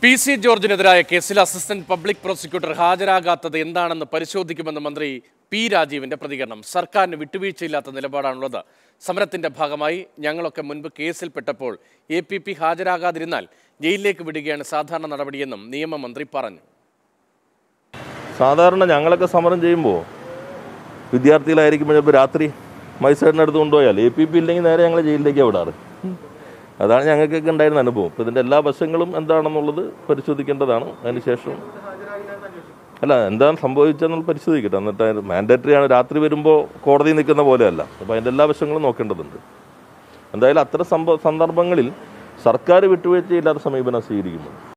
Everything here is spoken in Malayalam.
പി സി ജോർജിനെതിരായ കേസിൽ അസിസ്റ്റന്റ് പബ്ലിക് പ്രോസിക്യൂട്ടർ ഹാജരാകാത്തത് എന്താണെന്ന് പരിശോധിക്കുമെന്ന് മന്ത്രി പി രാജീവിന്റെ പ്രതികരണം സർക്കാരിന് വിട്ടുവീഴ്ചയില്ലാത്ത നിലപാടാണുള്ളത് സമരത്തിന്റെ ഭാഗമായി ഞങ്ങളൊക്കെ മുൻപ് കേസിൽപ്പെട്ടപ്പോൾ എ പി പി ഹാജരാകാതിരുന്നാൽ ജയിലിലേക്ക് വിടുകയാണ് സാധാരണ നടപടിയെന്നും നിയമമന്ത്രി പറഞ്ഞു സാധാരണ ഞങ്ങളൊക്കെ സമരം ചെയ്യുമ്പോൾ വിദ്യാർത്ഥികളായിരിക്കുമ്പോൾ ചിലപ്പോൾ രാത്രി മൈസൈഡിന് അടുത്ത് കൊണ്ടുപോയാൽ എ പി പി ഇല്ലെങ്കിൽ നേരെ ഞങ്ങൾ ജയിലിലേക്കാണ് വിടാറ് അതാണ് ഞങ്ങൾക്കൊക്കെ ഉണ്ടായിരുന്ന അനുഭവം അപ്പോൾ ഇതിൻ്റെ എല്ലാ വശങ്ങളും എന്താണെന്നുള്ളത് പരിശോധിക്കേണ്ടതാണ് അതിനുശേഷം അല്ല എന്താണ് സംഭവിച്ചതെന്നുള്ളത് പരിശോധിക്കട്ടെ എന്നിട്ട് മാൻഡേറ്ററി ആണ് രാത്രി വരുമ്പോൾ കോടതി നിൽക്കുന്ന പോലെയല്ല അപ്പോൾ അതിൻ്റെ എല്ലാ വശങ്ങളും നോക്കേണ്ടതുണ്ട് എന്തായാലും അത്തരം സംഭവ സന്ദർഭങ്ങളിൽ സർക്കാർ വിട്ടുവീഴ്ചയില്ലാത്ത സമീപനം സ്വീകരിക്കുന്നു